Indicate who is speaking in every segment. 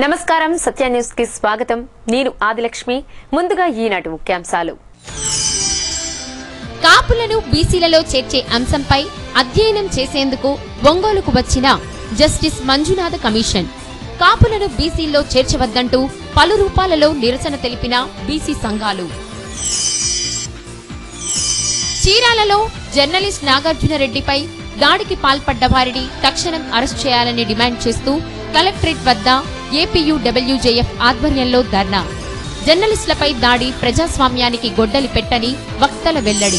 Speaker 1: నమస్కారం సత్య న్యూస్ కి స్వాగతం నేను ఆదిలక్ష్మి ముందుగా ఈనాటి ముఖ్యాంశాలు
Speaker 2: కాపులను బీసీలలో చేర్చే అంశంపై అధ్యయనం చేసేందుకు ఒంగోలుకు వచ్చిన జస్టిస్ మంజునాథ కమిషన్ కాపులను బీసీల్లో చేర్చవద్దంటూ పలు రూపాలలో నిరసన తెలిపిన బీసీ సంఘాలు చీరాలలో జర్నలిస్ట్ నాగార్జునరెడ్డిపై దాడికి పాల్పడ్డ వారిని తక్షణం అరెస్ట్ చేయాలని డిమాండ్ చేస్తూ కలెక్టరేట్ వద్ద ఏపీయూడబ్ల్యూజేఎఫ్ ఆధ్వర్యంలో ధర్నా జర్నలిస్టులపై దాడి ప్రజాస్వామ్యానికి గొడ్డలి పెట్టని వక్తల వెల్లడి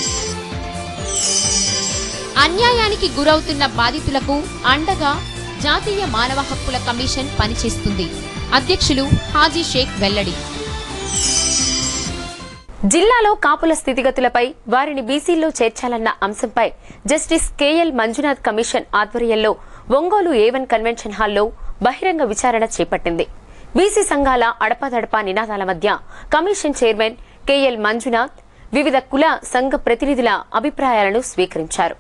Speaker 2: అన్యాయానికి గురవుతున్న బాధితులకు అండగా జాతీయ మానవ హక్కుల కమిషన్ పనిచేస్తుంది అధ్యక్షులు హాజీ షేక్ వెల్లడి
Speaker 1: జిల్లాలో కాపుల స్థితిగతులపై వారిని బీసీల్లో చేర్చాలన్న అంశంపై జస్టిస్ కేఎల్ మంజునాథ్ కమిషన్ ఆధ్వర్యంలో ఒంగోలు ఏవన్ కన్వెన్షన్ హాల్లో బహిరంగ విచారణ చేపట్టింది బీసీ సంఘాల అడపాదడపా నినాదాల మధ్య కమిషన్ చైర్మన్ కేఎల్ మంజునాథ్ వివిధ కుల సంఘ ప్రతినిధుల అభిప్రాయాలను స్వీకరించారు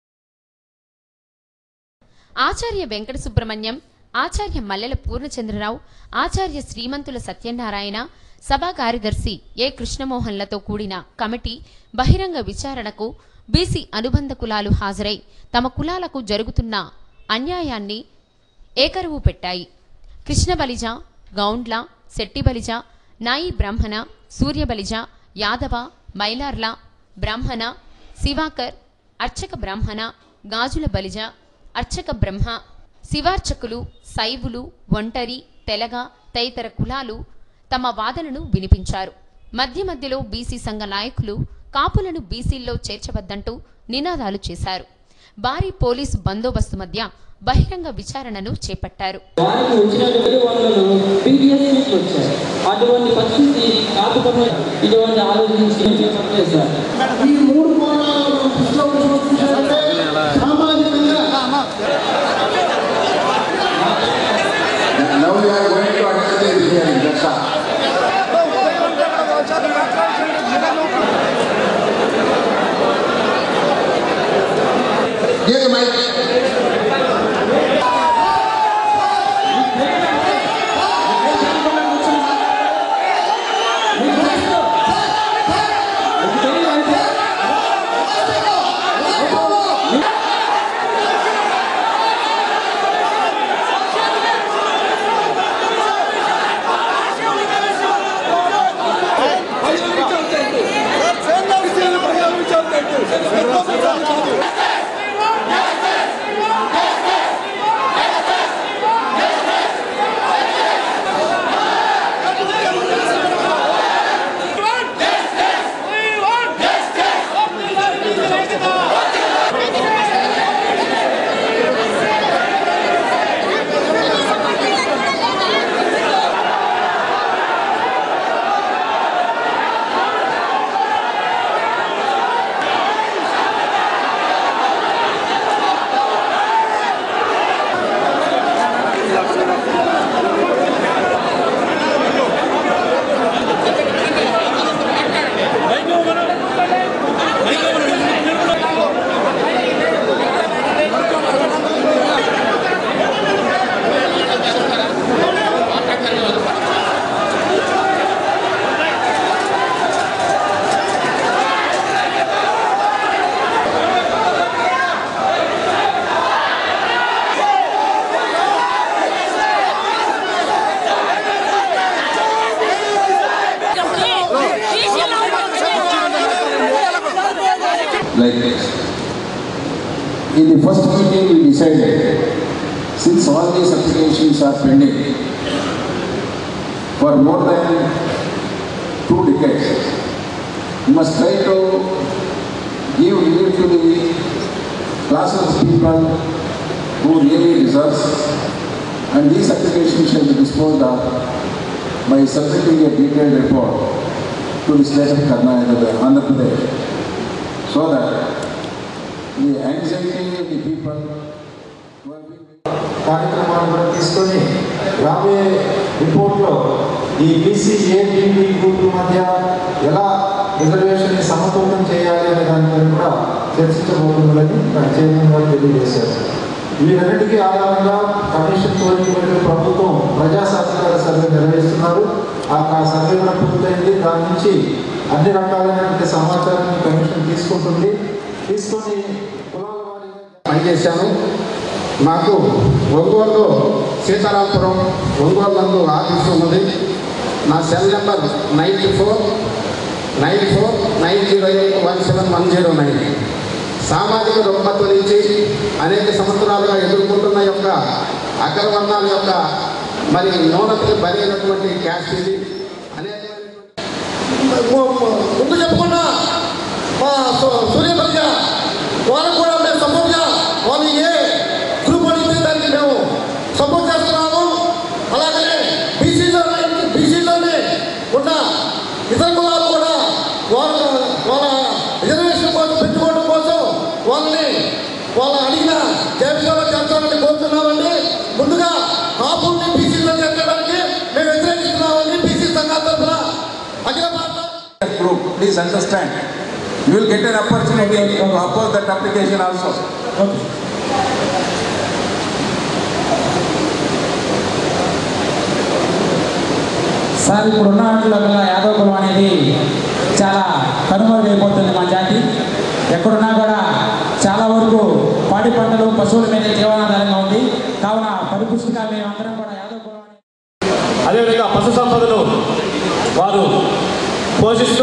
Speaker 2: ఆచార్య వెంకట సుబ్రహ్మణ్యం ఆచార్య మల్లెల పూర్ణచంద్రరావు ఆచార్య శ్రీమంతుల సత్యనారాయణ సభా కార్యదర్శి ఏ కృష్ణమోహన్లతో కూడిన కమిటీ బహిరంగ విచారణకు బీసీ అనుబంధ కులాలు హాజరై తమ కులాలకు జరుగుతున్న అన్యాయాన్ని ఏకరువు పెట్టాయి కృష్ణ బలిజ గౌండ్ల శెట్టి బలిజ నాయి బ్రాహ్మణ సూర్య బలిజ యాదవ మైలార్ల బ్రాహ్మణ శివాకర్ అర్చక బ్రాహ్మణ గాజుల బలిజ అర్చక బ్రహ్మ శివార్చకులు శైవులు ఒంటరి తెలగ తదితర కులాలు తమ వాదనను వినిపించారు మధ్య మధ్యలో బీసీ సంఘ నాయకులు కాపులను బీసీల్లో చేర్చవద్దంటూ నినాదాలు చేశారు భారీ పోలీసు బందోబస్తు మధ్య బహిరంగ విచారణను చేపట్టారు
Speaker 3: వారికి వచ్చినటువంటి వాళ్ళను పీడిఎస్ నుంచి వచ్చారు అటువంటి పరిస్థితి కాకపోతే ఇటువంటి ఆలోచించి చెప్పలేదు సార్
Speaker 4: ఈ మూడు కోణాలను దృష్టిలో ఉంచుకుంటే సామాజికంగా
Speaker 5: Now we are going to attend the hearing, that's all. Give the mic. like this. In the first meeting, we decided, since all these applications are pending for more than two decades, we must try to give relief to the classes of people who really deserves, and these applications shall be disposed of by submitting a detailed report to the state of Karnataka, Andhra Pradesh so that the anxiety of the people who have been
Speaker 4: కార్యక్రమాన్ని కూడా తీసుకొని రాబోయే రిపోర్ట్లో ఈ BC ABB గ్రూపుల మధ్య ఎలా reservation సమతూకం చేయాలి అనే దానిపై కూడా చర్చించబోతుందని చైర్మన్ గారు తెలియజేశారు వీరన్నిటికీ ఆధారంగా కమిషన్ కోరికలకు ప్రభుత్వం ప్రజా సాధికార సర్వే నిర్వహిస్తున్నారు ఆ ఆ సర్వే కూడా పూర్తయింది దాని నుంచి అన్ని రకాలైనటువంటి సమాచారాన్ని కమిషన్ తీసుకుంటుంది తీసుకొని కులాల వారీగా
Speaker 6: పనిచేశాను నాకు ఒంగోలు సీతారాంపురం ఒంగోలు నందు ఆఫీస్ ఉన్నది నా cell number nine four nine four nine zero eight one seven one zero nine సామాజిక రుగ్మత నుంచి అనేక సంవత్సరాలుగా ఎదుర్కొంటున్న యొక్క అగ్రవర్ణాల యొక్క మరి న్యూనతకి బలైనటువంటి క్యాస్ట్ ఇది అనేక
Speaker 7: ముందు చెప్పకుండా మా సు- సూర్యప్రజ వాళ్ళకు కూడా మేము సపోర్ట్గా వాళ్ళు ఏ గ్రూప్ అడిగితే దానికి మేము సపోర్ట్ చేస్తున్నాము అలాగనే బీసీలో బీసీలోనే ఉన్న ఇతర కులాలు కూడా వాళ్ళ వాళ్ళ రిజర్వేషన్ కోసం పెట్టుకోవడం కోసం వాళ్ళని వాళ్ళ అడిగిన జాబితాలో చేర్చాలని కోరుతున్నామండి ముందుగా కాపుల్ని బీసీలో చేర్చడానికి మేము వ్యతిరేకిస్తున్నామని బీసీ సంఘాల తరఫున అఖిల భారత
Speaker 5: group, please understand. You will get an opportunity to oppose that application also.
Speaker 8: Sir ఇప్పుడు ఉన్న వాటిలో కల్లా యాదవ కులం అనేది చాలా కనుమరుగైపోతుంది మా జాతి ఎక్కడున్నా కూడా చాలా వరకు పాడి పంటలు పశువుల మీద జీవనాధారంగా ఉంది కావున పరిపుష్టిగా మేమందరం కూడా యాదవ కులం అనేది
Speaker 9: అదేవిధంగా పశు సంపదను వారు పోషిస్తూ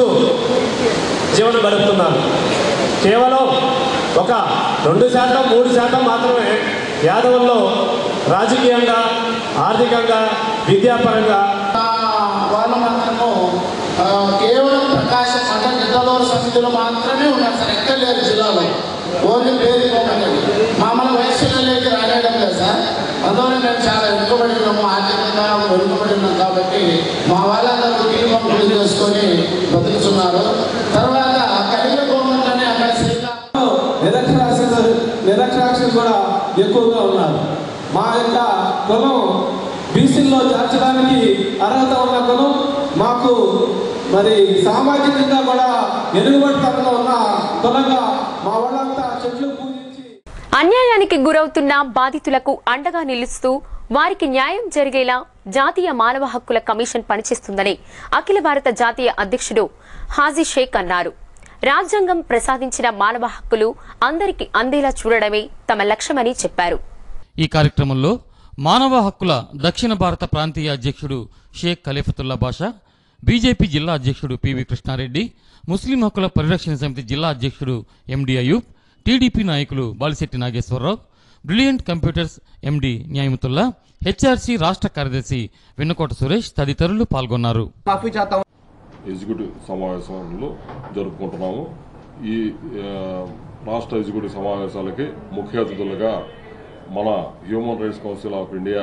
Speaker 9: జీవనం గడుపుతున్నారు కేవలం ఒక రెండు శాతం మూడు శాతం మాత్రమే యాదవుల్లో రాజకీయంగా ఆర్థికంగా విద్యాపరంగా
Speaker 6: వాళ్ళు మాత్రము ఆ, కేవలం ప్రకాశం అంటే నిద్రలోని సమితిలో మాత్రమే ఉన్నారు సార్ ఎక్కడ లేరు జిల్లాలో ఓన్లీ పేరు పోమండి మామూలు వయస్సులలోకి రానేయడం లేదు సార్ అందువల్ల మేము చాలా వెనుకబడి ఉన్నాము ఆర్థికంగా వెనుకబడి ఉన్నాం కాబట్టి మా వాళ్ళందరూ కుటుంబం గురి చేసుకొని బతుకుతున్నారు తర్వాత కలిగిన గవర్నమెంట్ అక్కడ శ్రీకాకుళం
Speaker 9: నిరక్షరాస్యత నిరక్షరాస్యత కూడా ఎక్కువగా ఉన్నారు మా యొక్క కులం బీసీల్లో చేర్చడానికి అర్హత ఉన్న కులం మాకు మరి సామాజికంగా కూడా ఎదుగుబడితనంలో ఉన్న కులంగా మా వాళ్ళంతా చెట్లు పూజించి
Speaker 1: అన్యాయానికి గురవుతున్న బాధితులకు అండగా నిలుస్తూ వారికి న్యాయం జరిగేలా జాతీయ మానవ హక్కుల కమిషన్ పనిచేస్తుందని అఖిల భారత జాతీయ అధ్యక్షుడు హాజీ షేక్ అన్నారు రాజ్యాంగం ప్రసాదించిన మానవ హక్కులు అందరికీ అందేలా చూడడమే తమ లక్ష్యమని చెప్పారు
Speaker 10: ఈ కార్యక్రమంలో మానవ హక్కుల దక్షిణ భారత ప్రాంతీయ అధ్యక్షుడు షేక్ ఖలీఫతుల్లా బాషా బీజేపీ జిల్లా అధ్యక్షుడు పివి కృష్ణారెడ్డి ముస్లిం హక్కుల పరిరక్షణ సమితి జిల్లా అధ్యక్షుడు ఎండి అయూబ్ టీడీపీ నాయకులు Balisetti Nageswararao brilliant computers MD Niamathulla HRC రాష్ట్ర కార్యదర్శి వెన్నకోట సురేష్ తదితరులు పాల్గొన్నారు
Speaker 11: ఎగ్జిక్యూటివ్ సమావేశంలో జరుపుకుంటున్నాము ఈ ఆ, రాష్ట్ర ఎగ్జిక్యూటివ్ సమావేశాలకి ముఖ్య అతిథులుగా మన human rights council of India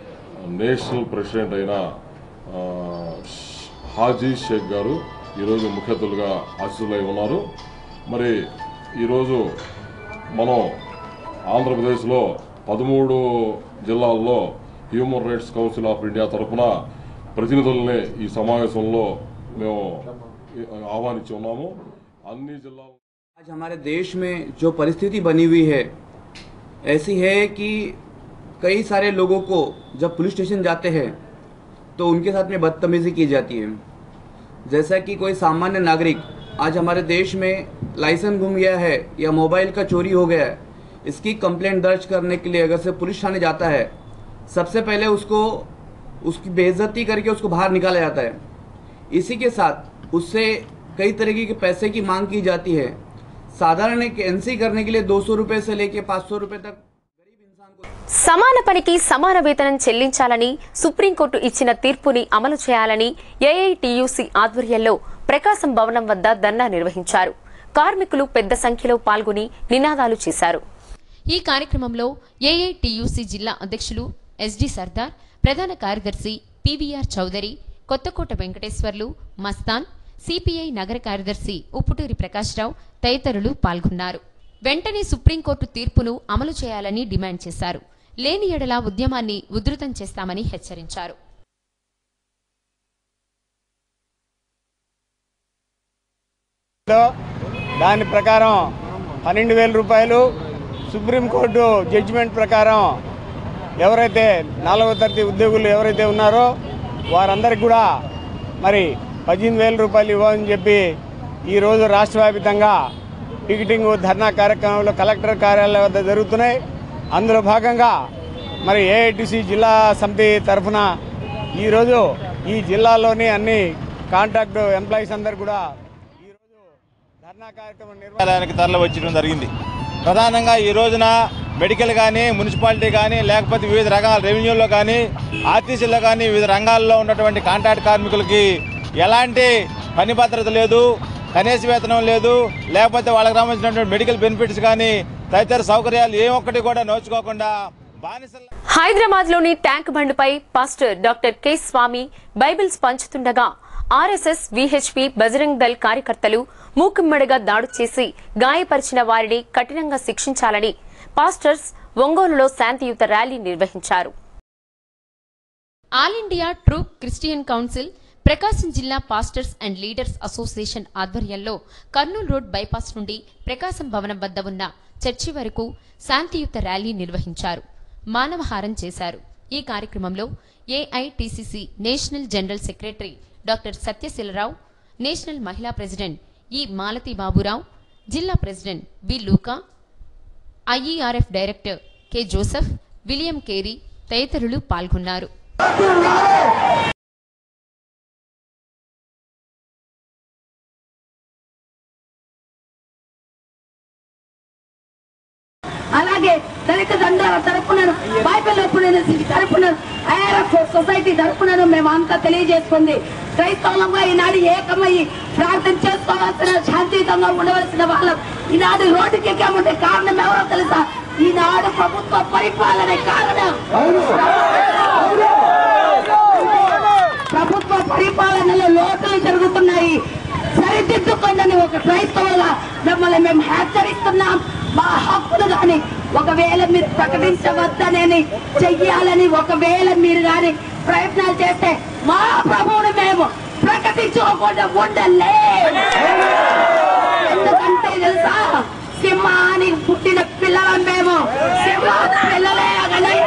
Speaker 11: national president అయిన ఆ, ష్- హాజీ షేక్ గారు ఈరోజు ముఖ్య అతిథులుగా ఆశీస్సులై ఉన్నారు మరి ఈరోజు మనం ఆంధ్రప్రదేశ్లో పదమూడు జిల్లాల్లో human rights council of India తరఫున ప్రతినిధుల్ని ఈ సమావేశంలో మేము ఆహ్వానించి ఉన్నాము అన్ని జిల్లాల
Speaker 12: आज हमारे देश में जो परिस्थिति बनी हुई है ऐसी है कि कई सारे लोगों को जब पुलिस स्टेशन जाते हैं तो उनके साथ में बदतमीज़ी की जाती है जैसा कि कोई सामान्य नागरिक आज हमारे देश में लाइसेंस गुम गया है या मोबाइल का चोरी हो गया है इसकी कंप्लेंट दर्ज करने के लिए अगर से पुलिस थाने जाता है सबसे पहले उसको उसकी बेइज्जती करके उसको बाहर निकाला जाता है इसी के साथ उससे कई तरीके के पैसे की मांग की जाती है साधारण एक एनसी करने के लिए दो सौ रुपये से लेके पाँच सौ रुपये तक
Speaker 1: సమాన పనికి సమాన వేతనం చెల్లించాలని సుప్రీంకోర్టు ఇచ్చిన తీర్పుని అమలు చేయాలని ఏఐటియుసి ఆధ్వర్యంలో ప్రకాశం భవనం వద్ద ధర్నా నిర్వహించారు కార్మికులు పెద్ద సంఖ్యలో పాల్గొని నినాదాలు చేశారు
Speaker 2: ఈ కార్యక్రమంలో ఏఐటియుసి జిల్లా అధ్యక్షులు ఎస్డి సర్దార్ ప్రధాన కార్యదర్శి పివిఆర్ చౌదరి కొత్తకోట వెంకటేశ్వర్లు మస్తాన్ సిపిఐ నగర కార్యదర్శి ఉప్పుటూరి ప్రకాశ్రావు తదితరులు పాల్గొన్నారు వెంటనే సుప్రీంకోర్టు తీర్పును అమలు చేయాలని డిమాండ్ చేశారు లేని ఎడల ఉద్యమాన్ని ఉధృతం చేస్తామని హెచ్చరించారు
Speaker 13: దాని ప్రకారం పన్నెండు వేల రూపాయలు సుప్రీంకోర్టు జడ్జిమెంట్ ప్రకారం ఎవరైతే నాలుగవ తరగతి ఉద్యోగులు ఎవరైతే ఉన్నారో వారందరికీ కూడా మరి పద్దెనిమిది వేల రూపాయలు ఇవ్వని చెప్పి ఈరోజు రాష్ట్ర వ్యాప్తంగా టికెటింగ్ ధర్నా కార్యక్రమాలు కలెక్టర్ కార్యాలయం వద్ద జరుగుతున్నాయి అందులో భాగంగా మరి ఏఐటిసి జిల్లా సమితి తరఫున ఈరోజు ఈ జిల్లాలోని అన్ని కాంట్రాక్ట్ ఎంప్లాయీస్ అందరు కూడా
Speaker 14: కార్యాలయానికి తరలి వచ్చడం జరిగింది ప్రధానంగా ఈ రోజున మెడికల్ కానీ మున్సిపాలిటీ కానీ లేకపోతే వివిధ రకాల రెవెన్యూలో కానీ ఆర్టీసీలో కానీ వివిధ రంగాల్లో ఉన్నటువంటి కాంట్రాక్ట్ కార్మికులకి ఎలాంటి పని భద్రత లేదు కనీస వేతనం లేదు లేకపోతే వాళ్ళకి సంబంధించినటువంటి మెడికల్ బెనిఫిట్స్ కానీ తదితర సౌకర్యాలు ఏ ఒక్కటి కూడా నోచుకోకుండా బానిస
Speaker 1: హైదరాబాద్ లోని ట్యాంక్ బండ్పై pastor doctor K Swamy bibles పంచుతుండగా ఆర్ఎస్ఎస్ విహెచ్పి బజరంగ్ దళ్ కార్యకర్తలు మూకుమ్మడిగా దాడి చేసి గాయపరిచిన వారిని కఠినంగా శిక్షించాలని పాస్టర్స్ ఒంగోలులో శాంతియుత ర్యాలీ నిర్వహించారు
Speaker 2: all India true Christian council Prakasam జిల్లా పాస్టర్స్ అండ్ లీడర్స్ అసోసియేషన్ ఆధ్వర్యంలో కర్నూలు రోడ్ బైపాస్ నుండి ప్రకాశం భవనం వద్ద ఉన్న చర్చి వరకు శాంతియుత ర్యాలీ నిర్వహించారు మానవహారం చేశారు ఈ కార్యక్రమంలో AITCC national general secretary doctor Satyasheelarao national మహిళా ప్రెసిడెంట్ ఈ మాలతి బాబురావు జిల్లా president B Luka IERF director K Joseph William Carey తదితరులు పాల్గొన్నారు
Speaker 15: అలాగే దళిత దండాల తరపున బైబిల్ ఒప్పుడైన తరపున ఐఆర్ఎఫ్ సొసైటీ తరపున మేము అంతా తెలియజేసుకుంది క్రైస్తవులంగా ఈనాడు ఏకమయ్యి ప్రార్థన చేసుకోవాల్సిన శాంతియుతంగా ఉండవలసిన వాళ్ళం ఈనాడు రోడ్డుకి ఎక్కామంటే కారణం ఎవరో తెలుసా ఈనాడు ప్రభుత్వ పరిపాలన కారణం ప్రభుత్వ పరిపాలనలో లోటులు జరుగుతున్నాయి సరిదిద్దుకోండి ఒక క్రైస్తవులుగా మిమ్మల్ని మేము హెచ్చరిస్తున్నాం మా హక్కులు కానీ ఒకవేళ మీరు ప్రకటించవద్దనని చెయ్యాలని ఒకవేళ మీరు కానీ ప్రయత్నాలు చేస్తే మా ప్రభువుని మేము ప్రకటించుకోకుండా ఉండలే ఎందుకంటే తెలుసా సింహానికి పుట్టిన పిల్లలం మేము సింహ పిల్లలే అగలే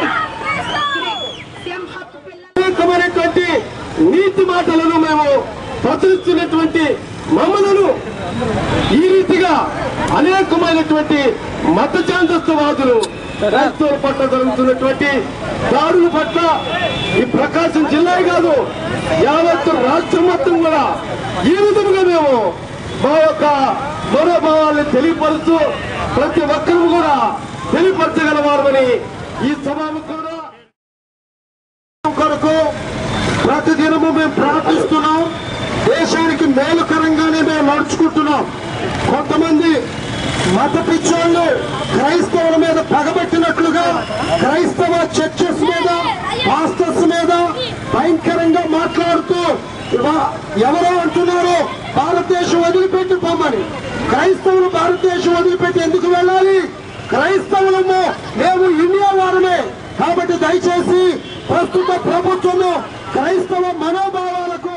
Speaker 7: అనేకమైనటువంటి నీతి మాటలను మేము ప్రచురిస్తున్నటువంటి మమ్మలను ఈ రీతిగా అనేకమైనటువంటి మత ఛాందస్తవాదులు క్రైస్తవుల పట్ల జరుగుతున్నటువంటి దాడుల పట్ల ఈ ప్రకాశం జిల్లా కాదు యావత్తు రాష్ట్రం మొత్తం కూడా ఈ విధంగా మేము మా యొక్క మనోభావాలను తెలియపరుస్తూ ప్రతి ఒక్కరూ కూడా తెలియపరచగలవారమని ఈ సభాముఖంలో కొరకు ప్రతిదినము మేము ప్రార్థిస్తున్నాం దేశానికి మేలుకరంగానే మేము నడుచుకుంటున్నాం కొంతమంది మత పిచ్చోళ్ళు క్రైస్తవుల మీద పగబెట్టినట్లుగా క్రైస్తవ చర్చెస్ మీద పాస్టర్స్ మీద భయంకరంగా మాట్లాడుతూ వా- ఎవరో అంటున్నారు భారతదేశం వదిలిపెట్టి పొమ్మని క్రైస్తవులు భారతదేశం వదిలిపెట్టి ఎందుకు వెళ్ళాలి క్రైస్తవులము మేము ఇండియా వారమే కాబట్టి దయచేసి ప్రస్తుత ప్రభుత్వము క్రైస్తవ మనోభావాలకు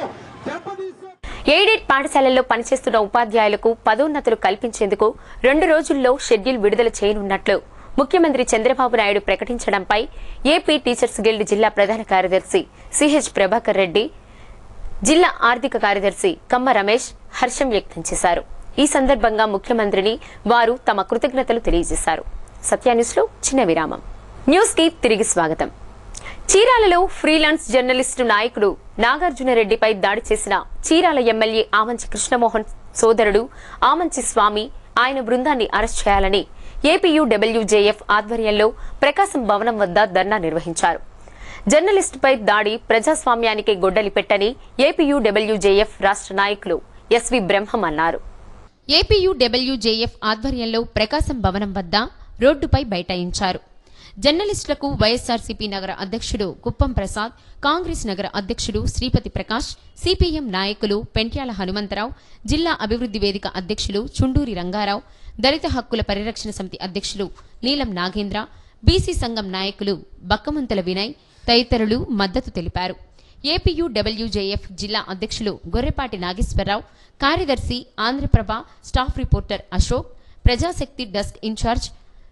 Speaker 1: ఎయిడెడ్ పాఠశాలల్లో పనిచేస్తున్న ఉపాధ్యాయులకు పదోన్నతులు కల్పించేందుకు రెండు రోజుల్లో షెడ్యూల్ విడుదల చేయనున్నట్లు ముఖ్యమంత్రి చంద్రబాబు నాయుడు ప్రకటించడంపై ఏపీ టీచర్స్ గిల్డ్ జిల్లా ప్రధాన కార్యదర్శి సిహెచ్ ప్రభాకర్ రెడ్డి జిల్లా ఆర్థిక కార్యదర్శి కమ్మ రమేష్ హర్షం వ్యక్తం చేశారు ఈ సందర్భంగా ముఖ్యమంత్రిని వారు తమ కృతజ్ఞతలు తెలియజేశారు సత్యాన్యూస్ లో చిన్న విరామం న్యూస్ కి తిరిగి స్వాగతం చీరాలలో ఫ్రీలాన్స్ జర్నలిస్టు నాయకుడు నాగార్జునరెడ్డిపై దాడి చేసిన చీరాల ఎమ్మెల్యే ఆమంచి కృష్ణమోహన్ సోదరుడు ఆమంచి స్వామి ఆయన బృందాన్ని అరెస్ట్ చేయాలని ఏపీయూడబ్ల్యూజేఎఫ్ ఆధ్వర్యంలో ప్రకాశం భవనం వద్ద ధర్నా నిర్వహించారు జర్నలిస్టుపై దాడి ప్రజాస్వామ్యానికి గొడ్డలి పెట్టని ఏపీయూడబ్ల్యూజేఎఫ్ రాష్ట్ర నాయకులు ఎస్వి బ్రహ్మం అన్నారు
Speaker 2: ఏపీయూడబ్ల్యూజేఎఫ్ ఆధ్వర్యంలో ప్రకాశం భవనం వద్ద రోడ్డుపై బైఠాయించారు జర్నలిస్టులకు వైఎస్ఆర్సీపీ నగర అధ్యక్షుడు కుప్పం ప్రసాద్ కాంగ్రెస్ నగర అధ్యక్షుడు శ్రీపతి ప్రకాష్ సిపిఎం నాయకులు పెంట్యాల హనుమంతరావు జిల్లా అభివృద్ధి వేదిక అధ్యక్షులు చుండూరి రంగారావు దళిత హక్కుల పరిరక్షణ సమితి అధ్యక్షులు నీలం నాగేంద్ర బీసీ సంఘం నాయకులు బక్కమంతుల వినయ్ తదితరులు మద్దతు తెలిపారు ఏపీయూడబ్ల్యూజేఎఫ్ జిల్లా అధ్యక్షులు గొర్రెపాటి నాగేశ్వరరావు కార్యదర్శి Andhraprabha staff reporter Ashok Prajasakti desk in charge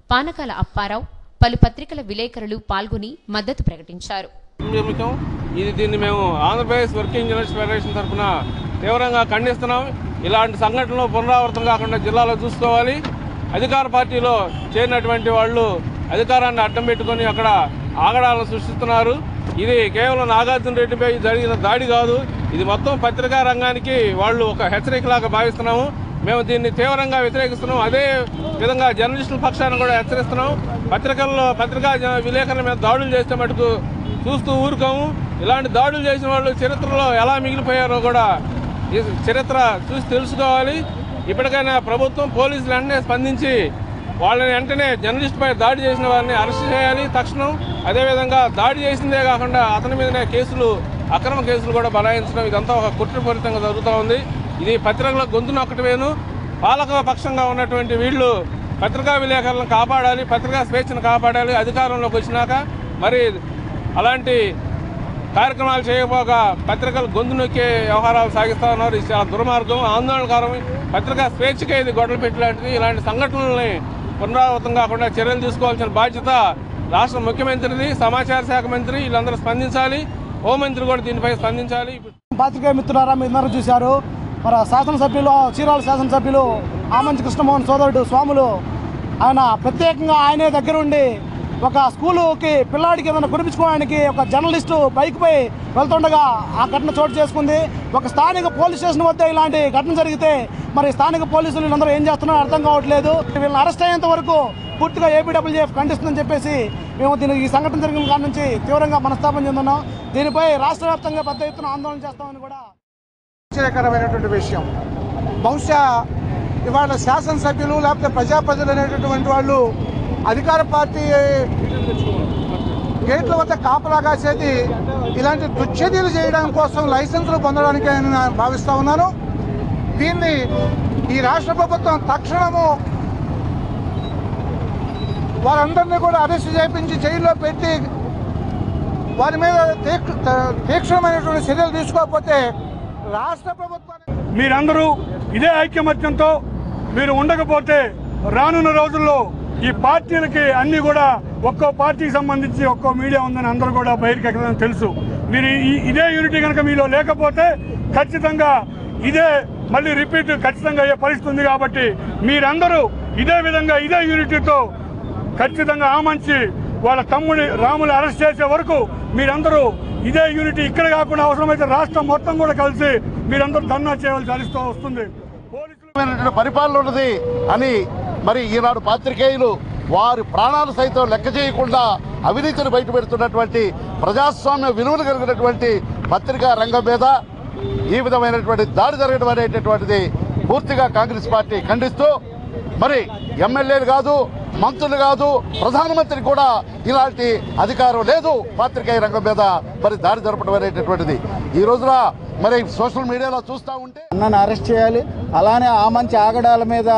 Speaker 2: Panakala Apparao పలు పత్రికల విలేకరులు పాల్గొని మద్దతు ప్రకటించారు
Speaker 9: నియమితం ఇది దీన్ని మేము ఆంధ్రప్రదేశ్ వర్కింగ్ జర్నలిస్ట్ ఫెడరేషన్ తరఫున తీవ్రంగా ఖండిస్తున్నాం ఇలాంటి సంఘటనలు పునరావృతం కాకుండా జిల్లాలో చూసుకోవాలి అధికార పార్టీలో చేరినటువంటి వాళ్ళు అధికారాన్ని అడ్డం పెట్టుకొని అక్కడ ఆగడాలను సృష్టిస్తున్నారు ఇది కేవలం నాగార్జున రెడ్డిపై జరిగిన దాడి కాదు ఇది మొత్తం పత్రికా రంగానికి వాళ్ళు ఒక హెచ్చరికలాగా భావిస్తున్నాము మేము దీన్ని తీవ్రంగా వ్యతిరేకిస్తున్నాం అదే విధంగా జర్నలిస్టుల పక్షాన్ని కూడా హెచ్చరిస్తున్నాం పత్రికల్లో పత్రికా జ- విలేకరుల మీద దాడులు చేస్తే మటుకు చూస్తూ ఊరుకోము ఇలాంటి దాడులు చేసిన వాళ్ళు చరిత్రలో ఎలా మిగిలిపోయారో కూడా ఈ చరిత్ర చూసి తెలుసుకోవాలి ఇప్పటికైనా ప్రభుత్వం పోలీసులు వెంటనే స్పందించి వాళ్ళని వెంటనే జర్నలిస్ట్పై దాడి చేసిన వారిని అరెస్ట్ చేయాలి తక్షణం అదేవిధంగా దాడి చేసిందే కాకుండా అతని మీదనే కేసులు అక్రమ కేసులు కూడా బలాయించడం ఇదంతా ఒక కుట్రపూరితంగా జరుగుతూ ఉంది ఇది పత్రికల గొంతు నొక్కటమేను పాలక పక్షంగా ఉన్నటువంటి వీళ్ళు పత్రికా విలేకరులను కాపాడాలి పత్రికా స్వేచ్ఛను కాపాడాలి అధికారంలోకి వచ్చినాక మరి అలాంటి కార్యక్రమాలు చేయకపోగా పత్రికలు గొంతు నొక్కే వ్యవహారాలు సాగిస్తా ఉన్నారు ఇది చాలా దుర్మార్గం ఆందోళనకరం పత్రికా స్వేచ్ఛకే ఇది గొడవలు పెట్టిలాంటిది ఇలాంటి సంఘటనల్ని పునరావృతం కాకుండా చర్యలు తీసుకోవాల్సిన బాధ్యత రాష్ట్ర ముఖ్యమంత్రిది సమాచార శాఖ మంత్రి వీళ్ళందరూ స్పందించాలి హోంమంత్రి కూడా దీనిపై స్పందించాలి
Speaker 16: పాత్రికేయ మిత్రులారా మీ అందరూ చూశారు మరి ఆ శాసనసభ్యులు చీరాల శాసనసభ్యులు ఆమంచి కృష్ణమోహన్ సోదరుడు స్వాములు ఆయన ప్రత్యేకంగా ఆయనే దగ్గరుండి ఒక స్కూలుకి పిల్లాడికి ఏదైనా కురిపించుకోవడానికి ఒక జర్నలిస్టు బైక్పై వెళ్తుండగా ఆ ఘటన చోటు చేసుకుంది ఒక స్థానిక పోలీస్ స్టేషన్ వద్ద ఇలాంటి ఘటన జరిగితే మరి స్థానిక పోలీసులు వీళ్ళందరూ ఏం చేస్తున్నారో అర్థం కావట్లేదు వీళ్ళని అరెస్ట్ అయ్యేంత వరకు పూర్తిగా ఏపీడబ్ల్యూజేఎఫ్ ఖండిస్తుందని చెప్పేసి మేము దీనికి ఈ సంఘటన జరిగిన కాడ నుంచి తీవ్రంగా మనస్తాపం చెందున్నాం దీనిపై రాష్ట్ర వ్యాప్తంగా పెద్ద ఎత్తున ఆందోళన చేస్తామని కూడా
Speaker 17: ఆశ్చర్యకరమైనటువంటి విషయం బహుశా ఇవాళ శాసనసభ్యులు లేకపోతే ప్రజాప్రజలు అనేటటువంటి వాళ్ళు అధికార పార్టీ గేట్ల వద్ద కాపలా కాసేది ఇలాంటి దుశ్చర్యలు చేయడం కోసం లైసెన్సులు పొందడానికి నేను భావిస్తా ఉన్నాను దీన్ని ఈ రాష్ట్ర ప్రభుత్వం తక్షణము వారందరినీ కూడా అరెస్ట్ చేయించి జైల్లో పెట్టి వారి మీద తీక్ష- తీక్షణమైనటువంటి చర్యలు తీసుకోకపోతే రాష్ట్ర ప్రభుత్వాన్ని
Speaker 18: మీరందరూ ఇదే ఐక్యమత్యంతో మీరు ఉండకపోతే రానున్న రోజుల్లో ఈ పార్టీలకి అన్ని కూడా ఒక్కో పార్టీకి సంబంధించి ఒక్కో మీడియా ఉందని అందరూ కూడా బయటకు ఎక్కదని తెలుసు మీరు ఈ- ఇదే యూనిటీ కనుక మీలో లేకపోతే ఖచ్చితంగా ఇదే మళ్ళీ రిపీట్ ఖచ్చితంగా అయ్యే పరిస్థితి ఉంది కాబట్టి మీరందరూ ఇదే విధంగా ఇదే యూనిటీతో ఖచ్చితంగా ఆమంచి వాళ్ళ తమ్ముడి రాములు అరెస్ట్ చేసే వరకు మీరందరూ ఇదే యూనిటీ ఇక్కడ కాకుండా అవసరమైతే రాష్ట్రం మొత్తం కూడా కలిసి మీరందరూ ధర్నా చేయవలసి అరిస్తూ వస్తుంది
Speaker 7: అయినటువంటి పరిపాలన ఉన్నది అని మరి ఈనాడు పాత్రికేయులు వారి ప్రాణాలు సైతం లెక్క చేయకుండా అవినీతిని బయటపెడుతున్నటువంటి ప్రజాస్వామ్య విలువలు కలిగినటువంటి పత్రికా రంగం మీద ఈ విధమైనటువంటి దాడి జరగడం అనేటటువంటిది పూర్తిగా కాంగ్రెస్ పార్టీ ఖండిస్తూ మరి ఎమ్మెల్యేలు కాదు మంత్రులు కాదు ప్రధానమంత్రి కూడా ఇలాంటి అధికారం లేదు పాత్రికేయ రంగం మీద మరి దాడి జరపడం అనేటటువంటిది ఈ రోజున మరి సోషల్ మీడియాలో చూస్తూ ఉంటే
Speaker 17: అన్నను అరెస్ట్ చేయాలి అలానే ఆ మంచి ఆగడాల మీద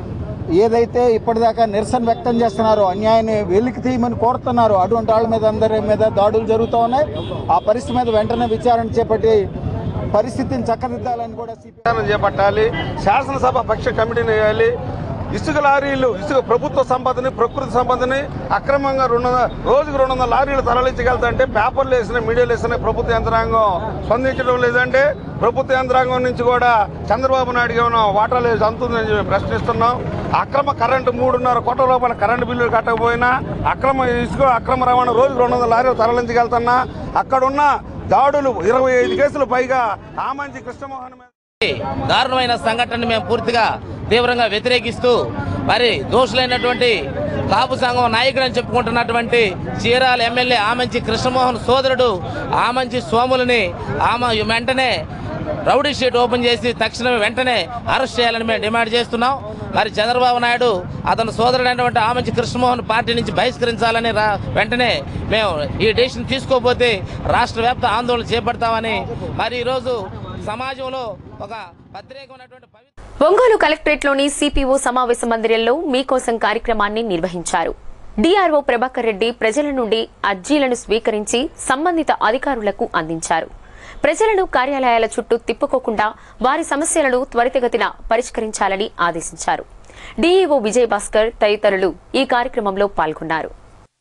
Speaker 17: ఏదైతే ఇప్పటిదాకా నిరసన వ్యక్తం చేస్తున్నారో అన్యాయాన్ని వెలికి తీయమని కోరుతున్నారు అటువంటి వాళ్ళ మీద అందరి మీద దాడులు జరుగుతూ ఉన్నాయి ఆ పరిస్థితి మీద వెంటనే విచారణ చేపట్టి పరిస్థితిని చక్కదిద్దాలని కూడా
Speaker 19: విచారణ చేపట్టాలి శాసనసభ పక్ష కమిటీని వేయాలి ఇసుక లారీలు ఇసుక ప్రభుత్వ సంపదని ప్రకృతి సంపదని అక్రమంగా రెండు వందల రోజుకు రెండు వందల లారీలు తరలించగలుగుతుంటే పేపర్లు వేసిన మీడియాలు వేసిన ప్రభుత్వ యంత్రాంగం స్పందించడం లేదంటే ప్రభుత్వ యంత్రాంగం నుంచి కూడా చంద్రబాబు నాయుడు ఏమైనా వాటాలు అంతుందని చెప్పి ప్రశ్నిస్తున్నాం అక్రమ కరెంటు మూడున్నర కోట్ల రూపాయల కరెంటు బిల్లులు కట్టకపోయినా అక్రమ ఇసుక అక్రమ రవాణా రోజుకు రెండు వందల లారీలు తరలించగలుగుతున్నా అక్కడున్న దాడులు ఇరవై ఐదు కేసులు పైగా ఆమంచి కృష్ణమోహన్ మీద
Speaker 20: దారుణమైన సంఘటనని మేము పూర్తిగా తీవ్రంగా వ్యతిరేకిస్తూ మరి దోషులైనటువంటి కాపు సంఘం నాయకుడు అని చెప్పుకుంటున్నటువంటి చీరాల ఎమ్మెల్యే ఆమంచి కృష్ణమోహన్ సోదరుడు ఆమంచి సోములని ఆమె వెంటనే రౌడీ షీట్ ఓపెన్ చేసి తక్షణమే వెంటనే అరెస్ట్ చేయాలని మేము డిమాండ్ చేస్తున్నాం మరి చంద్రబాబు నాయుడు అతని సోదరుడైనటువంటి ఆమంచి కృష్ణమోహన్ పార్టీ నుంచి బహిష్కరించాలని రా వెంటనే మేము ఈ డెసిషన్ తీసుకోకపోతే రాష్ట్ర వ్యాప్త ఆందోళన చేపడతామని మరి ఈరోజు సమాజంలో ఒక ప్రత్యేకమైనటువంటి
Speaker 1: ఒంగోలు కలెక్టరేట్లోని సిపిఓ సమావేశ మందిరంలో మీకోసం కార్యక్రమాన్ని నిర్వహించారు డిఆర్ఓ ప్రభాకర్ రెడ్డి ప్రజల నుండి అర్జీలను స్వీకరించి సంబంధిత అధికారులకు అందించారు ప్రజలను కార్యాలయాల చుట్టూ తిప్పుకోకుండా వారి సమస్యలను త్వరితగతిన పరిష్కరించాలని ఆదేశించారు డీఈఓ విజయ్ భాస్కర్ తదితరులు ఈ కార్యక్రమంలో పాల్గొన్నారు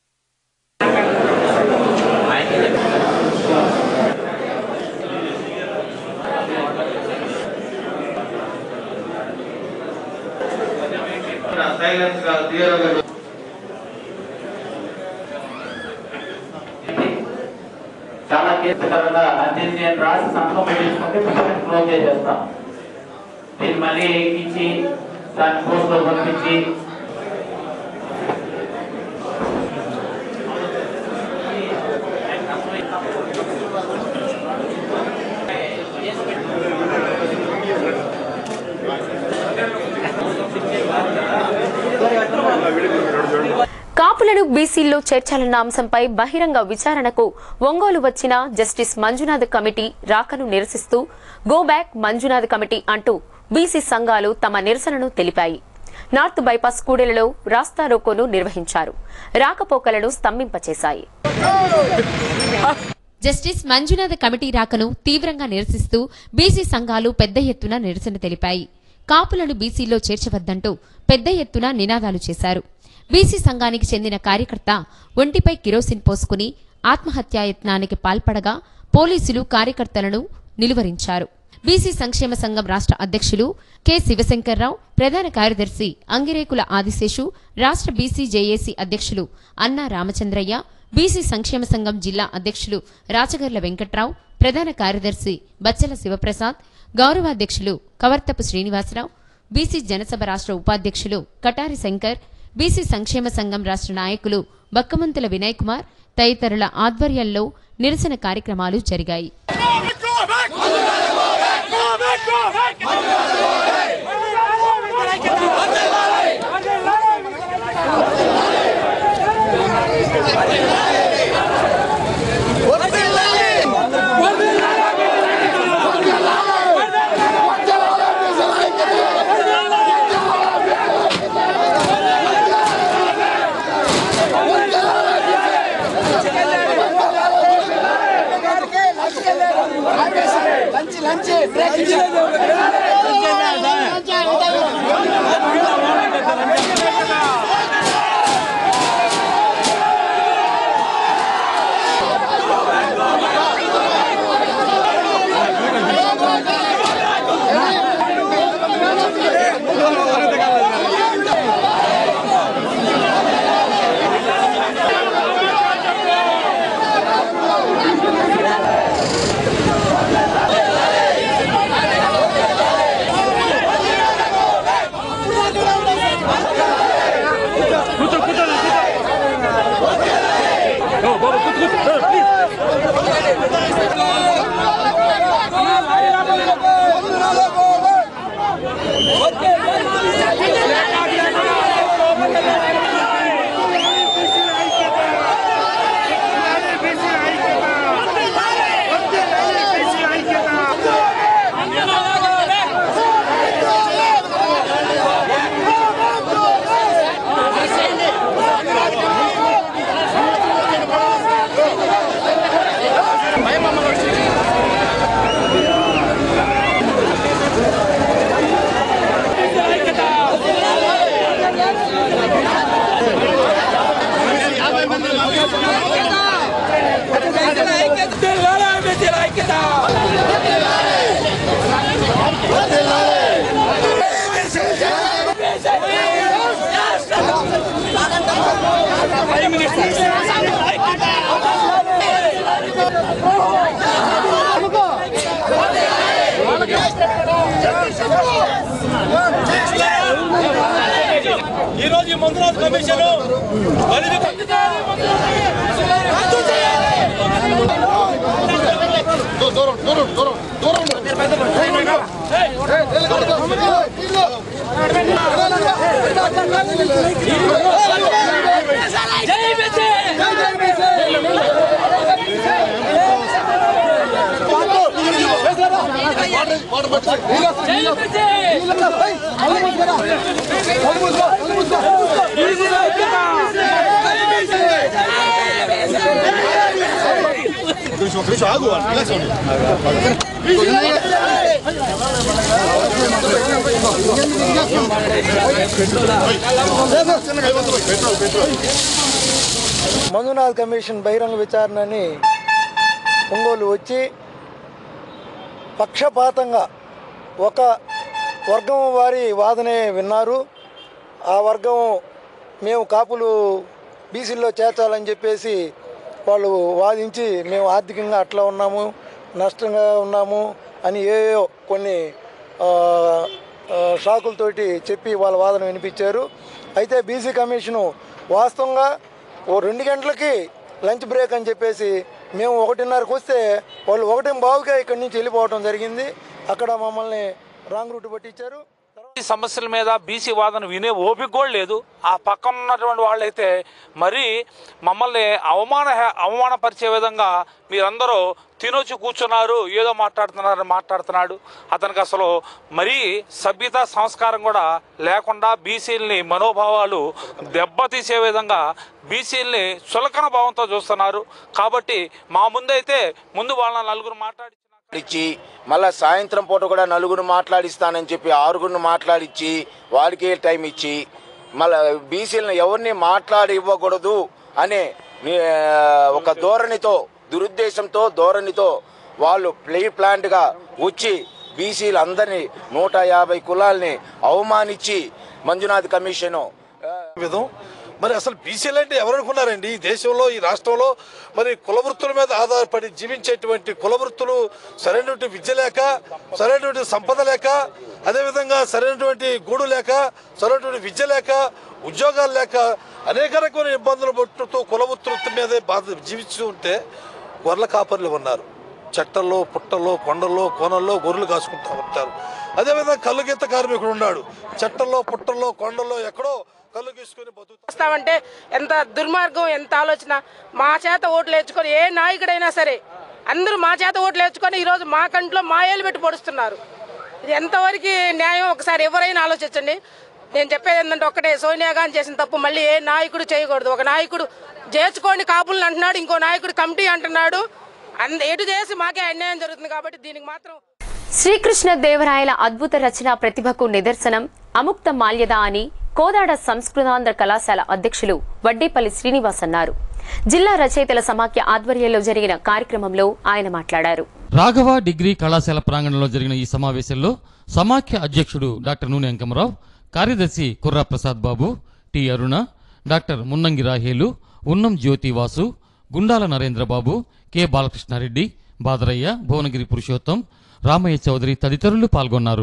Speaker 21: సైలెన్స్ గా క్లియర్
Speaker 22: చాలా కేసు పరంగా అందించి నేను రాసి సంతకం పెట్టించుకుంటే పుస్తకం క్లోజ్ చేసేస్తాం దీన్ని మళ్ళీ ఎక్కించి దాన్ని పోస్ట్లో పంపించి
Speaker 1: కాపులను బీసీల్లో చేర్చాలన్న అంశంపై బహిరంగ విచారణకు ఒంగోలు వచ్చిన జస్టిస్ మంజునాథ్ కమిటీ రాకను నిరసిస్తూ గో బ్యాక్ మంజునాథ్ కమిటీ అంటూ బీసీ సంఘాలు తమ నిరసనను తెలిపాయి నార్త్ బైపాస్ కూడెలలో రాస్తా రోకోను నిర్వహించారు రాకపోకలను స్తంభింపచేశాయి
Speaker 2: జస్టిస్ మంజునాథ్ కమిటీ రాకను తీవ్రంగా నిరసిస్తూ బీసీ సంఘాలు పెద్ద ఎత్తున నిరసన తెలిపాయి కాపులను బీసీలో చేర్చవద్దంటూ పెద్ద ఎత్తున నినాదాలు చేశారు బీసీ సంఘానికి చెందిన కార్యకర్త ఒంటిపై కిరోసిన్ పోసుకుని ఆత్మహత్యాయత్నానికి పాల్పడగా పోలీసులు కార్యకర్తలను నిలువరించారు బీసీ సంక్షేమ సంఘం రాష్ట్ర అధ్యక్షులు కె శివశంకర్రావు ప్రధాన కార్యదర్శి అంగిరేకుల ఆదిశేషు రాష్ట్ర బీసీ జేఏసీ అధ్యక్షులు అన్నా రామచంద్రయ్య బీసీ సంక్షేమ సంఘం జిల్లా అధ్యక్షులు రాచగర్ల వెంకట్రావు ప్రధాన కార్యదర్శి బచ్చల శివప్రసాద్ గౌరవాధ్యక్షులు కవర్తపు శ్రీనివాసరావు బీసీ జనసభ రాష్ట్ర ఉపాధ్యక్షులు కటారి శంకర్ బీసీ సంక్షేమ సంఘం రాష్ట్ర నాయకులు బక్కమంతుల వినయ్ కుమార్ తదితరుల ఆధ్వర్యంలో నిరసన కార్యక్రమాలు జరిగాయి
Speaker 23: లంచ్ లంచ్ బ్రేక్
Speaker 21: ఈ రోజు ఈ మంత్రాజ్ కమిషన్ దళిత
Speaker 7: దూరం దూరం దూరం దూరం
Speaker 3: మంజునాథ్ కమిషన్ బహిరంగ విచారణని ఒంగోలు వచ్చి పక్షపాతంగా ఒక వర్గం వారి వాదనే విన్నారు ఆ వర్గం మేము కాపులు బీసీల్లో చేర్చాలని చెప్పేసి వాళ్ళు వాదించి మేము ఆర్థికంగా అట్లా ఉన్నాము నష్టంగా ఉన్నాము అని ఏయో కొన్ని ఆ, ఆ, షాకులతోటి చెప్పి వాళ్ళ వాదన వినిపించారు అయితే బీసీ కమిషను వాస్తవంగా ఓ రెండు గంటలకి లంచ్ బ్రేక్ అని చెప్పేసి మేము ఒకటిన్నరకు వస్తే వాళ్ళు ఒకటి బావుగా ఇక్కడి నుంచి వెళ్ళిపోవడం జరిగింది అక్కడ మమ్మల్ని రాంగ్ రూట్ పట్టించారు
Speaker 4: ఈ సమస్యల మీద బీసీ వాదన వినే ఓపిక కూడా లేదు ఆ పక్కన ఉన్నటువంటి వాళ్ళైతే మరీ మమ్మల్ని అవమాన అవమానపరిచే విధంగా మీరందరూ తినొచ్చి కూర్చున్నారు ఏదో మాట్లాడుతున్నారు మాట్లాడుతున్నాడు అతనికి అసలు మరీ సభ్యత సంస్కారం కూడా లేకుండా బీసీలని మనోభావాలు దెబ్బతీసే విధంగా బీసీలని చులకన భావంతో చూస్తున్నారు కాబట్టి మా ముందైతే ముందు వాళ్ళ నలుగురు మాట్లాడి
Speaker 5: ఇచ్చి మళ్ళా సాయంత్రం పూట కూడా నలుగురు మాట్లాడిస్తానని చెప్పి ఆరుగురిని మాట్లాడిచ్చి వాడికే టైం ఇచ్చి మళ్ళా బీసీలను ఎవరిని మాట్లాడి ఇవ్వకూడదు అనే ఆ, ఒక ధోరణితో దురుద్దేశంతో ధోరణితో వాళ్ళు ప్లే ప్లాంట్గా వచ్చి బీసీలు అందరినీ నూట యాభై కులాల్ని అవమానించి మంజునాథ్ కమిషను
Speaker 19: విధం మరి అసలు బీసీలు అంటే ఎవరు అనుకున్నారండి ఈ దేశంలో ఈ రాష్ట్రంలో మరి కుల వృత్తుల మీద ఆధారపడి జీవించేటువంటి కుల వృత్తులు సరైనటువంటి విద్య లేక సరైనటువంటి సంపద లేక అదేవిధంగా సరైనటువంటి గూడు లేక సరైనటువంటి విద్య లేక ఉద్యోగాలు లేక అనేక రకమైన ఇబ్బందులు పట్టుతూ కుల వృత్తుల మీదే బాధ జీవిస్తూ ఉంటే గొర్రెల కాపర్లు ఉన్నారు చెట్టల్లో పుట్టల్లో కొండల్లో కోనల్లో గొర్రెలు కాసుకుంటా ఉంటారు అదేవిధంగా కళ్ళు గీత కార్మికుడు ఉన్నాడు చెట్టల్లో పుట్టల్లో కొండల్లో ఎక్కడో కళ్ళు గీసుకొని బతుకు
Speaker 24: చేస్తామంటే ఎంత దుర్మార్గం ఎంత ఆలోచన మా చేత ఓట్లు వేసుకొని ఏ నాయకుడైనా సరే అందరూ మా చేత ఓట్లు వేసుకొని ఈరోజు మా కంట్లో మా ఏలు పెట్టి పొడుస్తున్నారు ఇది ఎంతవరకు న్యాయం ఒకసారి ఎవరైనా ఆలోచించండి నేను చెప్పేది ఏంటంటే ఒకటే సోనియా గాంధీ చేసిన తప్పు మళ్ళీ ఏ నాయకుడు చేయకూడదు ఒక నాయకుడు చేర్చుకోండి కాపులను అంటున్నాడు ఇంకో నాయకుడు కమిటీ అంటున్నాడు అంద ఎటు చేసి మాకే అన్యాయం జరుగుతుంది కాబట్టి దీనికి మాత్రం
Speaker 1: శ్రీకృష్ణ దేవరాయల అద్భుత రచన ప్రతిభకు నిదర్శనం అముక్త మాల్యద అని కోదాడ సంస్కృతాంధ్ర కళాశాల అధ్యక్షులు వడ్డేపల్లి శ్రీనివాస్ అన్నారు జిల్లా రచయితల సమాఖ్య ఆధ్వర్యంలో జరిగిన కార్యక్రమంలో ఆయన మాట్లాడారు
Speaker 10: రాఘవ డిగ్రీ కళాశాల ప్రాంగణంలో జరిగిన ఈ సమావేశంలో సమాఖ్య అధ్యక్షుడు డాక్టర్ నూనె అంకమరావు కార్యదర్శి Kurra Prasad Babu T Aruna doctor Munnangi Rahelu Unnam Jyothi Vasu Gundala Narendrababu K Balakrishnareddy Badarayya Bhuvanagiri Purushotham Ramayya Chowdary తదితరులు పాల్గొన్నారు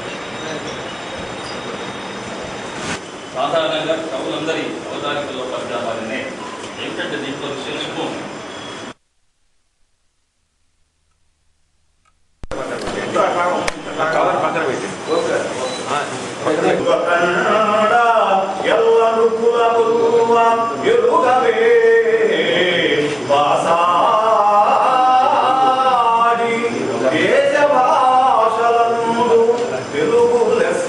Speaker 25: సాధారణంగా కవులందరి అవతారికల్లో పద్యాలనే ఏమిటంటే దీంట్లో విశేషము
Speaker 21: ಎಲ್ಲರೂ ಕುಲ ಬರುವ ಎರುಗವೇ వాసాడి దేశ భాషలందు తెలుగు లెస్స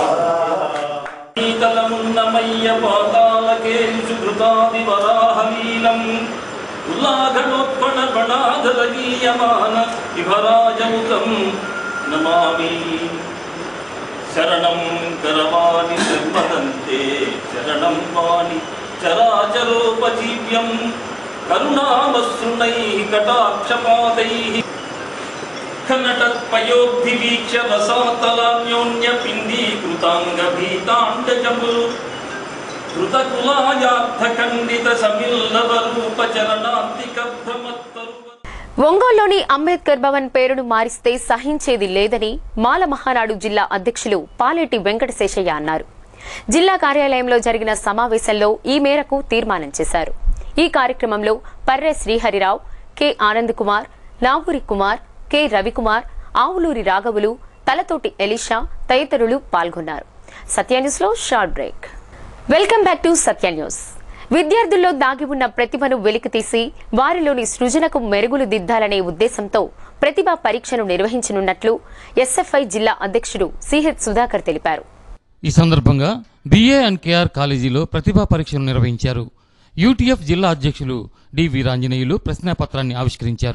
Speaker 25: ఈతలమున్నమయ్య పాతాళకేంచు కృతాది వరాహలీలం ఉల్లాఘనోత్పణ గణాధరగీయమాన ఇభరాజముఖం నమామి శరణం కరవాణి నిర్మదంతే శరణం వాణి చరాచరోపజీవ్యం కరుణామసృణై కటాక్షపాతై ఖనటత్పయోగ్ధివీక్ష రసాతలాన్యోన్య పిండీకృతాంగ భీతాండజములు కృతకులాయార్థ ఖండిత సమిల్లవ రూప చరణాంతిక భ్రమత్తరు
Speaker 1: ఒంగోలులోని అంబేద్కర్ భవన్ పేరును మారిస్తే సహించేది లేదని మాల మహానాడు జిల్లా అధ్యక్షులు పాలేటి వెంకటశేషయ్య అన్నారు జిల్లా కార్యాలయంలో జరిగిన సమావేశంలో ఈ మేరకు తీర్మానం చేశారు ఈ కార్యక్రమంలో పర్రె శ్రీహరిరావు కె ఆనంద్ కుమార్ నావూరి కుమార్ కె రవికుమార్ ఆవులూరి రాఘవులు తలతోటి ఎలిషా తదితరులు పాల్గొన్నారు సత్య న్యూస్ లో short break welcome back to Satya news విద్యార్థుల్లో దాగి ఉన్న ప్రతిభను వెలికితీసి వారిలోని సృజనకు మెరుగులు దిద్దాలనే ఉద్దేశంతో ప్రతిభా పరీక్షను నిర్వహించనున్నట్లు ఎస్ఎఫ్ఐ జిల్లా అధ్యక్షుడు సిహెచ్ సుధాకర్ తెలిపారు
Speaker 10: ఈ సందర్భంగా బీఏ అండ్ కేఆర్ కాలేజీలో ప్రతిభా పరీక్షలు నిర్వహించారు యూటీఎఫ్ జిల్లా అధ్యక్షులు డి వీరాంజనేయులు ప్రశ్నాపత్రాన్ని ఆవిష్కరించారు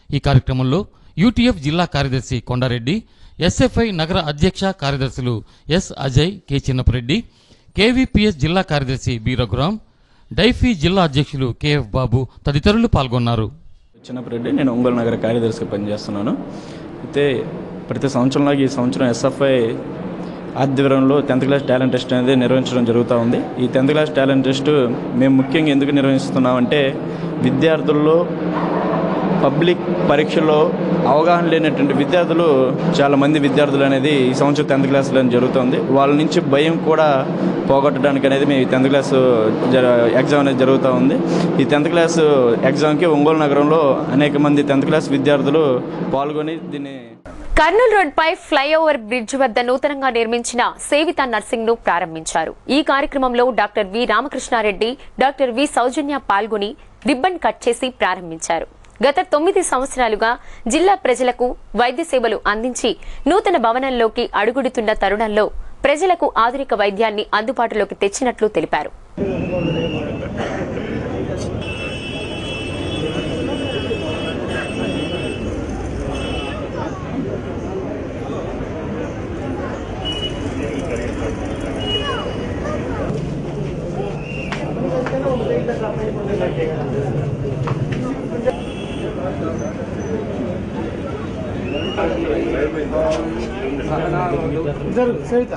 Speaker 10: ఈ కార్యక్రమంలో యూటీఎఫ్ జిల్లా కార్యదర్శి కొండారెడ్డి ఎస్ఎఫ్ఐ నగర అధ్యక్ష కార్యదర్శులు S Ajay K Chinnapareddy KVPS జిల్లా కార్యదర్శి బి రఘురాం డైఫీ జిల్లా అధ్యక్షులు కెఎఫ్ బాబు తదితరులు పాల్గొన్నారు
Speaker 6: చిన్నపరెడ్డి నేను ఒంగోలు నగర కార్యదర్శిగా పనిచేస్తున్నాను అయితే ప్రతి సంవత్సరంలాగా ఈ సంవత్సరం ఎస్ఎఫ్ఐ ఆధ్వర్యంలో టెన్త్ క్లాస్ టాలెంట్ టెస్ట్ అనేది నిర్వహించడం జరుగుతూ ఉంది ఈ టెన్త్ క్లాస్ టాలెంట్ టెస్ట్ మేము ముఖ్యంగా ఎందుకు నిర్వహిస్తున్నామంటే విద్యార్థుల్లో పబ్లిక్ పరీక్షల్లో అవగాహన లేనటువంటి విద్యార్థులు చాలా మంది విద్యార్థులు అనేది ఈ సంవత్సరం టెన్త్ క్లాస్లో జరుగుతుంది వాళ్ళ నుంచి భయం కూడా పోగొట్టడానికి అనేది మేము ఈ టెన్త్ క్లాస్ జర ఎగ్జామ్ అనేది జరుగుతూ ఉంది ఈ టెన్త్ క్లాస్ ఎగ్జామ్కి ఒంగోలు నగరంలో అనేక మంది టెన్త్ క్లాస్ విద్యార్థులు పాల్గొని దీన్ని
Speaker 1: కర్నూలు రోడ్ పై ఫ్లైఓవర్ బ్రిడ్జ్ వద్ద నూతనంగా నిర్మించిన సేవిత నర్సింగ్ ను ప్రారంభించారు ఈ కార్యక్రమంలో doctor V Ramakrishnareddy doctor V Soujanya పాల్గొని రిబ్బన్ కట్ చేసి ప్రారంభించారు గత తొమ్మిది సంవత్సరాలుగా జిల్లా ప్రజలకు వైద్య సేవలు అందించి నూతన భవనంలోకి అడుగుడుతున్న తరుణంలో ప్రజలకు ఆధునిక వైద్యాన్ని అందుబాటులోకి తెచ్చినట్లు తెలిపారు
Speaker 16: ఇద్దరు సవిత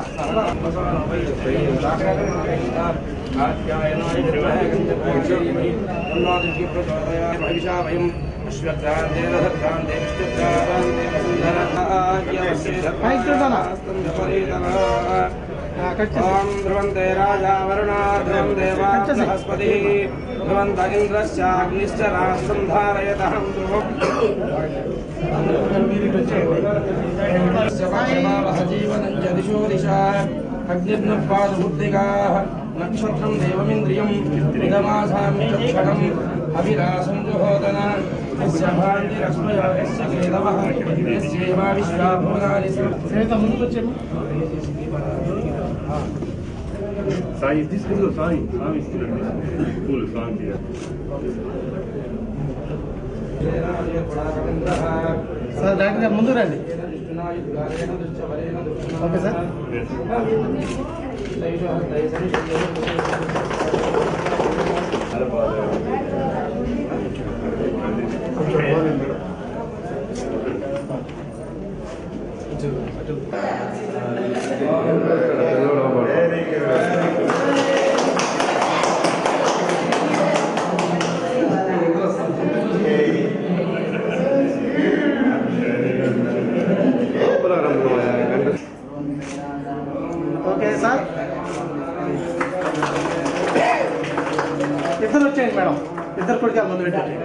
Speaker 8: ధ్రువంతే రాజా వరుణా ధ్రువం దేవా బృహస్పతి ధ్రువంత ఇంద్రశ్చాగ్నిశ్చ రాష్ట్రం ధారయతః ధ్రువం జీవనం చ దిశో దిశ అగ్నిర్నపాదబుద్ధిగాः నక్షత్రం దేవమింద్రియం ఇదమాసామ్యక్షణం అభిలాషం జుహోదన యస్య భాంతిరస్మయో యస్య కేదవః యస్యేవా విశ్వాభువనాని శ్వేత ముందుకొచ్చేమో
Speaker 11: సాయి తీసుకుందో సాయి స్వామి ఇస్తున్నాడు పూలు స్వామికి
Speaker 16: సార్ డాక్టర్ గారు ముందు రండి ఓకే సార్ ఓకే సార్ ఇద్దరు వచ్చేయండి మేడం ఇద్దరు కొడుకు ముందు పెట్టండి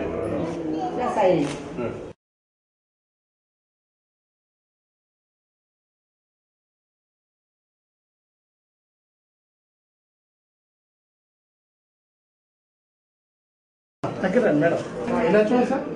Speaker 16: దగ్గర రండి మేడం ఇలా చూడండి సార్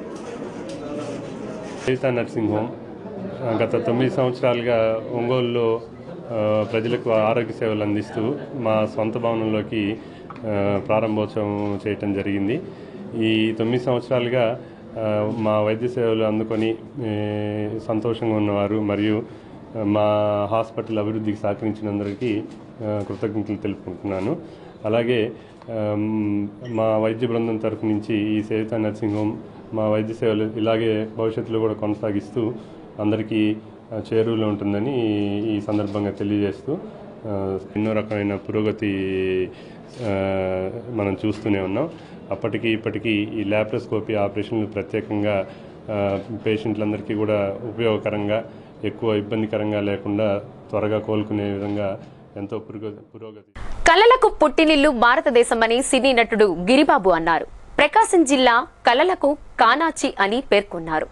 Speaker 11: సీతా నర్సింగ్ హోమ్ ఆ, గత తొమ్మిది సంవత్సరాలుగా ఒంగోలులో ఆ, ప్రజలకు ఆరోగ్య సేవలు అందిస్తూ మా సొంత భవనంలోకి ఆ, ప్రారంభోత్సవం చేయటం జరిగింది ఈ తొమ్మిది సంవత్సరాలుగా ఆ, మా వైద్య సేవలు అందుకొని ఏ, సంతోషంగా ఉన్నవారు మరియు ఆ, మా హాస్పిటల్ అభివృద్ధికి సహకరించినందరికీ ఆ, కృతజ్ఞతలు తెలుపుకుంటున్నాను అలాగే ఆమ్, మా వైద్య బృందం తరపు నుంచి ఈ సేవిత నర్సింగ్ హోమ్ మా వైద్య సేవలు ఇలాగే భవిష్యత్తులో కూడా కొనసాగిస్తూ అందరికీ ఆ, చేరువలో ఉంటుందని ఈ సందర్భంగా తెలియజేస్తూ ఆ, ఎన్నో రకమైన పురోగతి ఆ, మనం చూస్తూనే ఉన్నాం అప్పటికి ఇప్పటికీ ఈ ల్యాప్రోస్కోపీ ఆపరేషన్లు ప్రత్యేకంగా ఆ, పేషెంట్లందరికీ కూడా ఉపయోగకరంగా ఎక్కువ ఇబ్బందికరంగా లేకుండా త్వరగా కోలుకునే విధంగా ఎంతో పురోగతి పురోగతి
Speaker 1: కళలకు పుట్టినిల్లు భారతదేశమని సినీ నటుడు గిరిబాబు అన్నారు ప్రకాశం జిల్లా కళలకు కానాచి అని పేర్కొన్నారు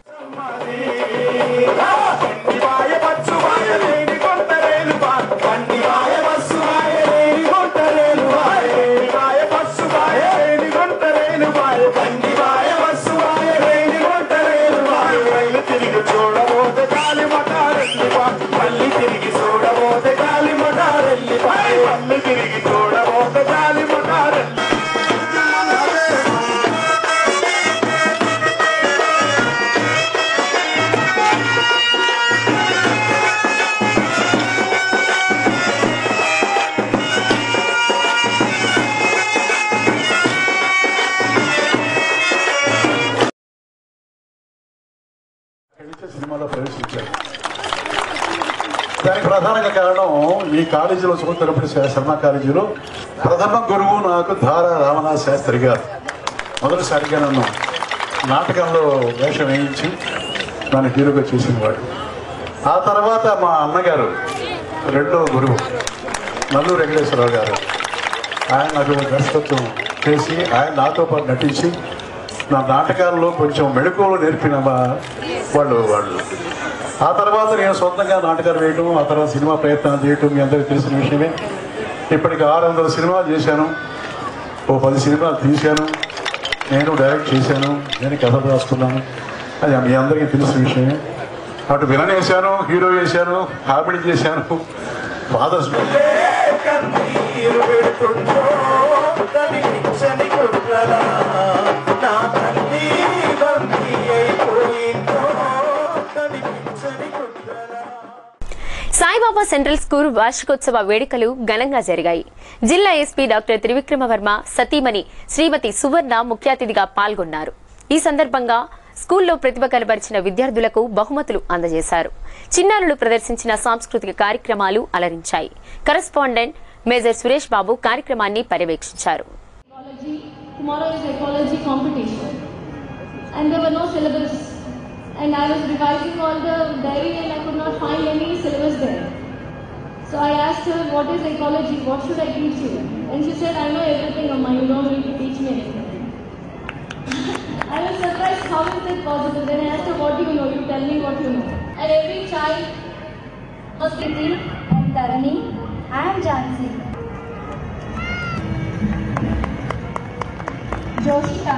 Speaker 21: చూడబోతే గాలి మటారెల్లి మళ్ళీ తిరిగి చూడబోతే గాలి మటారెల్లి మళ్ళీ తిరిగి చూడబోతే గాలి మటారెల్లి
Speaker 9: దానికి ప్రధానంగా కారణం ఈ కాలేజీలో చదువుతున్నప్పుడు శర్మ కాలేజీలో ప్రథమ గురువు నాకు ధార రామనాథ్ శాస్త్రి గారు మొదటిసారిగా నన్ను నాటకంలో వేషం వేయించి నన్ను హీరోగా చేసిన వాడు ఆ తర్వాత మా అన్నగారు రెండో గురువు నల్లూరు వెంకటేశ్వరరావు గారు ఆయన నాకు దర్శకత్వం చేసి ఆయన నాతో పాటు నటించి నా నాటకాల్లో కొంచెం మెళకువలు నేర్పిన మా వాళ్ళు వాళ్ళు ఆ తర్వాత నేను సొంతంగా నాటకాలు వేయడం ఆ తర్వాత సినిమా ప్రయత్నాలు చేయటం మీ అందరికీ తెలిసిన విషయమే ఇప్పటికి ఆరు వందల సినిమాలు చేశాను ఓ పది సినిమాలు తీశాను నేను డైరెక్ట్ చేశాను నేను కథలు రాసుకున్నాను అది మీ అందరికీ తెలిసిన విషయమే అటు విలన్ వేశాను హీరో వేశాను కామెడీ చేశాను ఫాదర్స్
Speaker 21: కన్నీరు పెడుతుందో కనిపించని కుట్రలా నా తల్లి బందీ అయిపోయిందో కనిపించని కుట్రలా
Speaker 1: సాయిబాబా సెంట్రల్ స్కూల్ వార్షికోత్సవ వేడుకలు ఘనంగా జరిగాయి జిల్లా ఎస్పీ డాక్టర్ త్రివిక్రమ వర్మ సతీమణి శ్రీమతి సువర్ణ ముఖ్య అతిథిగా పాల్గొన్నారు ఈ సందర్భంగా స్కూల్లో ప్రతిభ కనబరిచిన విద్యార్థులకు బహుమతులు అందజేశారు చిన్నారులు ప్రదర్శించిన సాంస్కృతిక కార్యక్రమాలు అలరించాయి కరెస్పాండెంట్ మేజర్ సురేష్ బాబు కార్యక్రమాన్ని పర్యవేక్షించారు
Speaker 12: tomorrow is ecology competition and there were no syllabus and I was revising all the diary and I could not find any syllabus there. So I asked her, what is ecology? What should I teach you? And she said, I know everything, Amma, you don't need to teach me anything. I was surprised how is that possible. Then I asked her, what do you know? You tell me what you know. And every child was Kriti and Tarani and Jansi. Joshita.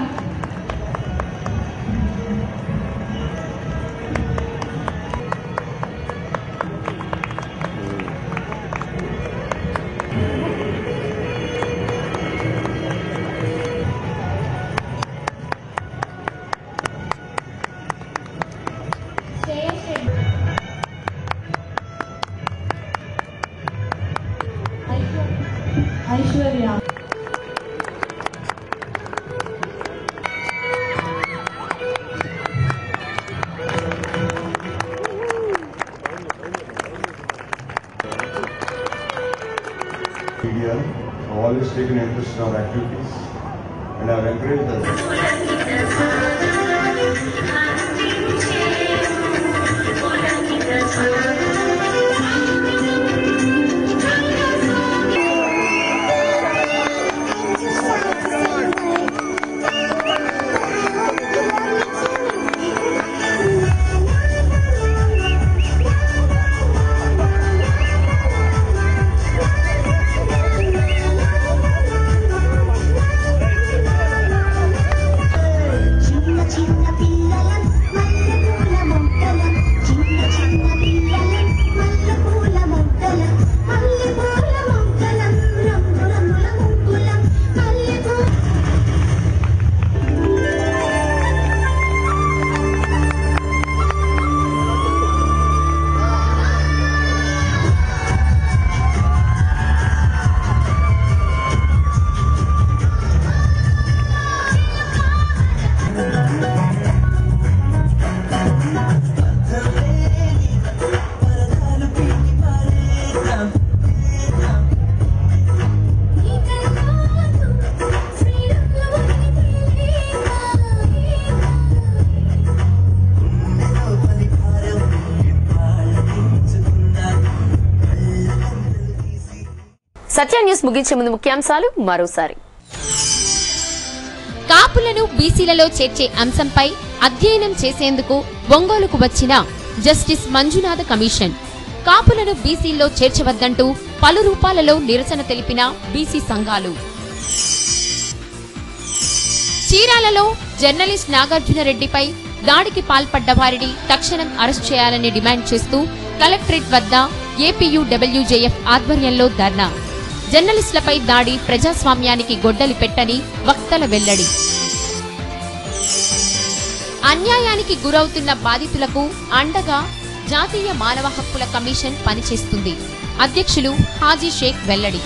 Speaker 12: Shreya Shetty. Aishwarya.
Speaker 13: media have always taken interest in our activities and have encouraged us.
Speaker 21: చిన్న చిన్న పిల్లలం మల్లెపూల మొగ్గలం చిన్న చిన్న పిల్లలం మల్లెపూల మొగ్గలం మల్లెపూల మొగ్గలం రంగు రంగుల ముగ్గులం మల్లెపూల
Speaker 1: సత్య న్యూస్ ముగించే ముందు ముఖ్యాంశాలు మరోసారి
Speaker 2: కాపులను బీసీలలో చేర్చే అంశంపై అధ్యయనం చేసేందుకు ఒంగోలుకు వచ్చిన జస్టిస్ మంజునాథ కమిషన్ కాపులను బీసీల్లో చేర్చవద్దంటూ పలు రూపాలలో నిరసన తెలిపిన బీసీ సంఘాలు చీరాలలో జర్నలిస్ట్ నాగార్జునరెడ్డిపై దాడికి పాల్పడ్డ వారిని తక్షణం అరెస్ట్ చేయాలని డిమాండ్ చేస్తూ కలెక్టరేట్ వద్ద ఏపీయూడబ్ల్యూజేఎఫ్ ఆధ్వర్యంలో ధర్నా జర్నలిస్టులపై దాడి ప్రజాస్వామ్యానికి గొడ్డలి పెట్టని వక్తల వెల్లడి అన్యాయానికి గురవుతున్న బాధితులకు అండగా జాతీయ మానవ హక్కుల కమిషన్ పనిచేస్తుంది అధ్యక్షులు హాజీ షేక్ వెల్లడి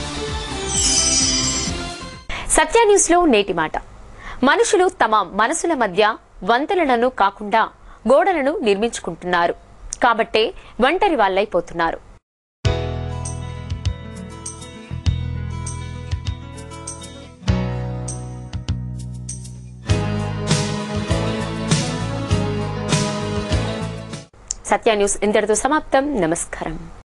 Speaker 1: సత్య న్యూస్ లో నేటి మాట మనుషులు తమ మనసుల మధ్య వంతెనలను కాకుండా గోడలను నిర్మించుకుంటున్నారు కాబట్టే ఒంటరి వాళ్ళైపోతున్నారు సత్య న్యూస్ ఇంతటితో సమాప్తం నమస్కారం